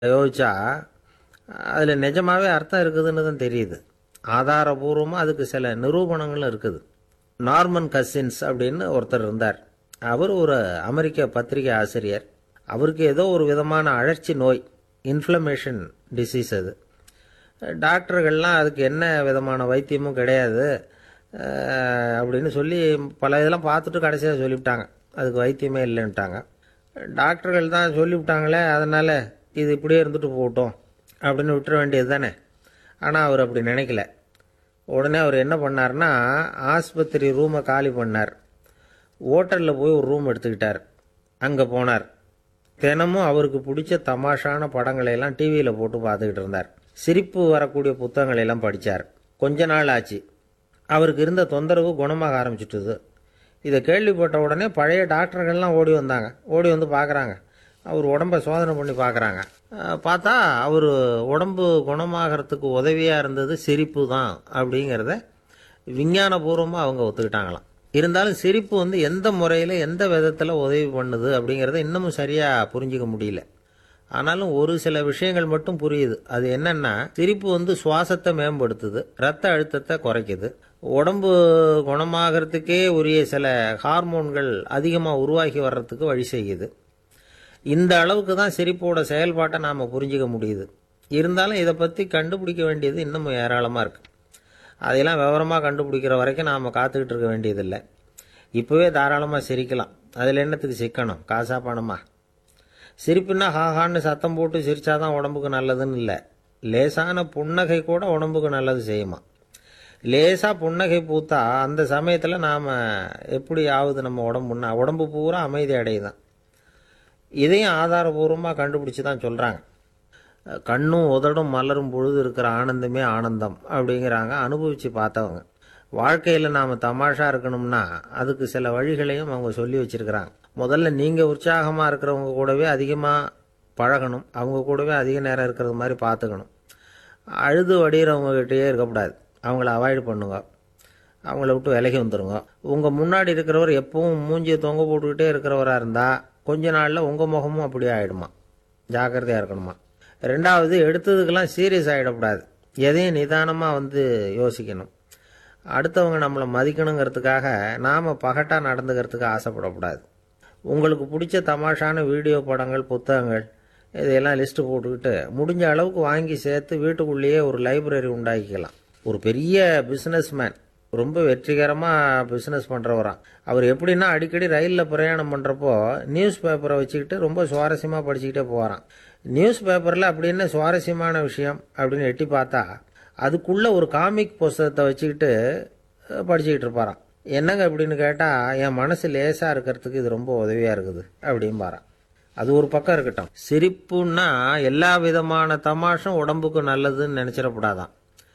யோசிச்சா அதில் நிஜமாவே அர்த்தம் இருக்குதுன்னு தான் தெரியுது ஆதாரபூர்வமாக அதுக்கு சில நிரூபணங்களும் இருக்குது நார்மன் கசின்ஸ் அப்படின்னு ஒருத்தர் இருந்தார் அவர் ஒரு அமெரிக்க பத்திரிகை ஆசிரியர் அவருக்கு ஏதோ ஒரு விதமான அழற்சி நோய் இன்ஃப்ளமேஷன் டிசீஸ் அது டாக்டர்கள்லாம் அதுக்கு என்ன விதமான வைத்தியமும் கிடையாது அஹ், அப்படின்னு சொல்லி பல இதெல்லாம் பார்த்துட்டு கடைசியாக சொல்லிவிட்டாங்க அதுக்கு வைத்தியமே இல்லைன்ட்டாங்க டாக்டர்கள் தான் சொல்லிவிட்டாங்களே அதனால் இது இப்படியே இருந்துட்டு போகட்டும் அப்படின்னு விட்டுற வேண்டியது தானே ஆனால் அவர் அப்படி நினைக்கல உடனே அவர் என்ன பண்ணார்னா ஆஸ்பத்திரி ரூமை காலி பண்ணார் ஹோட்டலில் போய் ஒரு ரூம் எடுத்துக்கிட்டார் அங்கே போனார் தினமும் அவருக்கு பிடிச்ச தமாஷான படங்களை எல்லாம் டிவியில் போட்டு பார்த்துக்கிட்டு இருந்தார் சிரிப்பு வரக்கூடிய புத்தகங்களை எல்லாம் படித்தார் கொஞ்ச நாள் ஆச்சு அவருக்கு இருந்த தொந்தரவு குணமாக ஆரம்பிச்சிட்டுது இதை கேள்விப்பட்ட உடனே பழைய டாக்டர்கள்லாம் ஓடி வந்தாங்க ஓடி வந்து பார்க்குறாங்க அவர் உடம்ப சோதனை பண்ணி பார்க்குறாங்க பார்த்தா அவர் உடம்பு குணமாகறதுக்கு உதவியாக இருந்தது சிரிப்பு தான் அப்படிங்கிறத விஞ்ஞானபூர்வமாக அவங்க ஒத்துக்கிட்டாங்களாம் இருந்தாலும் சிரிப்பு வந்து எந்த முறையில் எந்த விதத்தில் உதவி பண்ணுது அப்படிங்கிறத இன்னமும் சரியாக புரிஞ்சிக்க முடியல ஆனாலும் ஒரு சில விஷயங்கள் மட்டும் புரியுது அது என்னன்னா சிரிப்பு வந்து சுவாசத்தை மேம்படுத்துது ரத்த அழுத்தத்தை குறைக்குது உடம்பு குணமாகறதுக்கே உரிய சில ஹார்மோன்கள் அதிகமாக உருவாகி வர்றதுக்கு வழி செய்யுது இந்த அளவுக்கு தான் சிரிப்போட செயல்பாட்டை நாம் புரிஞ்சிக்க முடியுது இருந்தாலும் இதை பற்றி கண்டுபிடிக்க வேண்டியது இன்னமும் ஏராளமாக இருக்குது அதையெல்லாம் விவரமாக கண்டுபிடிக்கிற வரைக்கும் நாம் காத்துக்கிட்டு இருக்க வேண்டியதில்லை இப்போவே தாராளமாக சிரிக்கலாம் அதில் என்னத்துக்கு சிக்கணும் காசா பணமா சிரிப்புன்னா ஹாஹான்னு சத்தம் போட்டு சிரிச்சாதான் உடம்புக்கு நல்லதுன்னு இல்லை லேசான புன்னகை கூட உடம்புக்கு நல்லது செய்யுமா லேசாக புன்னகை பூத்தா அந்த சமயத்தில் நாம் எப்படி ஆகுது நம்ம உடம்புன்னா உடம்பு பூரா அமைதி அடையுதான் இதையும் ஆதாரபூர்வமாக கண்டுபிடிச்சி தான் சொல்கிறாங்க கண்ணும் உதடும் மலரும் பொழுது இருக்கிற ஆனந்தமே ஆனந்தம் அப்படிங்கிறாங்க அனுபவித்து பார்த்தவங்க வாழ்க்கையில் நாம் தமாஷா இருக்கணும்னா அதுக்கு சில வழிகளையும் அவங்க சொல்லி வச்சிருக்கிறாங்க முதல்ல நீங்கள் உற்சாகமாக இருக்கிறவங்க கூடவே அதிகமாக பழகணும் அவங்க கூடவே அதிக நேரம் இருக்கிறது மாதிரி பார்த்துக்கணும் அழுது வடிகிறவங்க கிட்டேயே இருக்கக்கூடாது அவங்கள அவாய்ட் பண்ணுங்க அவங்கள விட்டு விலகி வந்துடுங்க உங்கள் முன்னாடி இருக்கிறவர் எப்பவும் மூஞ்சியை தொங்க போட்டுக்கிட்டே இருக்கிறவராக இருந்தால் கொஞ்ச நாளில் உங்கள் முகமும் அப்படியே ஆகிடுமா ஜாக்கிரதையாக இருக்கணுமா ரெண்டாவது எடுத்ததுக்கெல்லாம் சீரியஸ் ஆகிடக்கூடாது எதையும் நிதானமாக வந்து யோசிக்கணும் அடுத்தவங்க நம்மளை மதிக்கணுங்கிறதுக்காக நாம் பகட்டாக நடந்துக்கிறதுக்கு ஆசைப்படக்கூடாது உங்களுக்கு பிடிச்ச தமாஷான வீடியோ படங்கள் புத்தகங்கள் இதையெல்லாம் லிஸ்ட்டு போட்டுக்கிட்டு முடிஞ்ச அளவுக்கு வாங்கி சேர்த்து வீட்டுக்குள்ளேயே ஒரு லைப்ரரி உண்டாக்கிக்கலாம் ஒரு பெரிய பிஸ்னஸ்மேன் ரொம்ப வெற்றிகரமாக பிஸ்னஸ் பண்ணுறவராம் அவர் எப்படின்னா அடிக்கடி ரயிலில் பிரயாணம் பண்ணுறப்போ நியூஸ் பேப்பரை வச்சுக்கிட்டு ரொம்ப சுவாரஸ்யமாக படிச்சுக்கிட்டே போகிறான் நியூஸ் பேப்பரில் அப்படி என்ன சுவாரஸ்யமான விஷயம் அப்படின்னு எட்டி பார்த்தா அதுக்குள்ளே ஒரு காமிக் புஸ்தகத்தை வச்சுக்கிட்டு அஹ், படிச்சுக்கிட்டு இருப்பாராம் என்னங்க அப்படின்னு கேட்டால் என் மனசு லேசாக இருக்கிறதுக்கு இது ரொம்ப உதவியாக இருக்குது அப்படிம்பாரான் அது ஒரு பக்கம் இருக்கட்டும் சிரிப்புன்னா எல்லா விதமான தமாஷும் உடம்புக்கு நல்லதுன்னு நினச்சிடக்கூடாதான்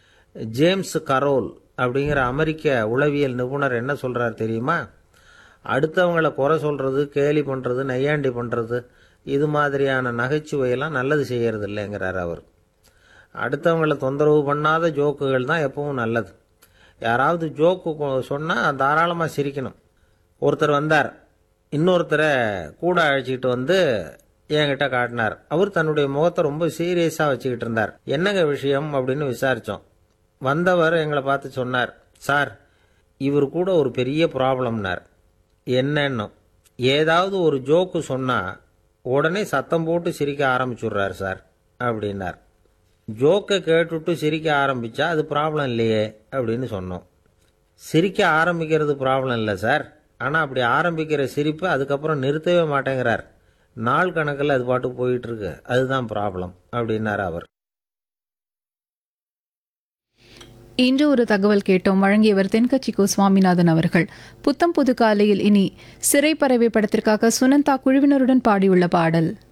ஜேம்ஸ் கரோல் அப்படிங்கிற அமெரிக்க உளவியல் நிபுணர் என்ன சொல்றார் தெரியுமா அடுத்தவங்கள குறை சொல்றது கேலி பண்றது நையாண்டி பண்றது இது மாதிரியான நகைச்சுவையெல்லாம் நல்லது செய்யறது இல்லைங்கிறார் அவர் அடுத்தவங்கள தொந்தரவு பண்ணாத ஜோக்குகள் தான் எப்பவும் நல்லது யாராவது ஜோக்கு சொன்னால் தாராளமாக சிரிக்கணும் ஒருத்தர் வந்தார் இன்னொருத்தரை கூட அழைச்சிக்கிட்டு வந்து என்கிட்ட காட்டினார் அவர் தன்னுடைய முகத்தை ரொம்ப சீரியஸாக வச்சுக்கிட்டு இருந்தார் என்னங்க விஷயம் அப்படின்னு விசாரித்தோம் வந்தவர் எங்களை பார்த்து சொன்னார் சார் இவர் கூட ஒரு பெரிய ப்ராப்ளம்னார் என்னன்னு ஏதாவது ஒரு ஜோக்கு சொன்னால் உடனே சத்தம் போட்டு சிரிக்க ஆரம்பிச்சுடுறார் சார் அப்படின்னார் ஜோக்கை கேட்டுட்டு சிரிக்க ஆரம்பிச்சா அது ப்ராப்ளம் இல்லையே அப்படின்னு சொன்னோம் சிரிக்க ஆரம்பிக்கிறது ப்ராப்ளம் இல்லை சார் ஆனால் அப்படி ஆரம்பிக்கிற சிரிப்பு அதுக்கப்புறம் நிறுத்தவே மாட்டேங்கிறார் நாள் கணக்கில் அது பாட்டுக்கு போயிட்டு இருக்கு அதுதான் ப்ராப்ளம் அப்படின்னார் அவர் இன்று ஒரு தகவல் கேட்டோம் வழங்கியவர் தென்கட்சி கோ சுவாமிநாதன் அவர்கள் புத்தம் புது காலையில் இனி சிறை பறவை படத்திற்காக சுனந்தா குழுவினருடன் பாடியுள்ள பாடல்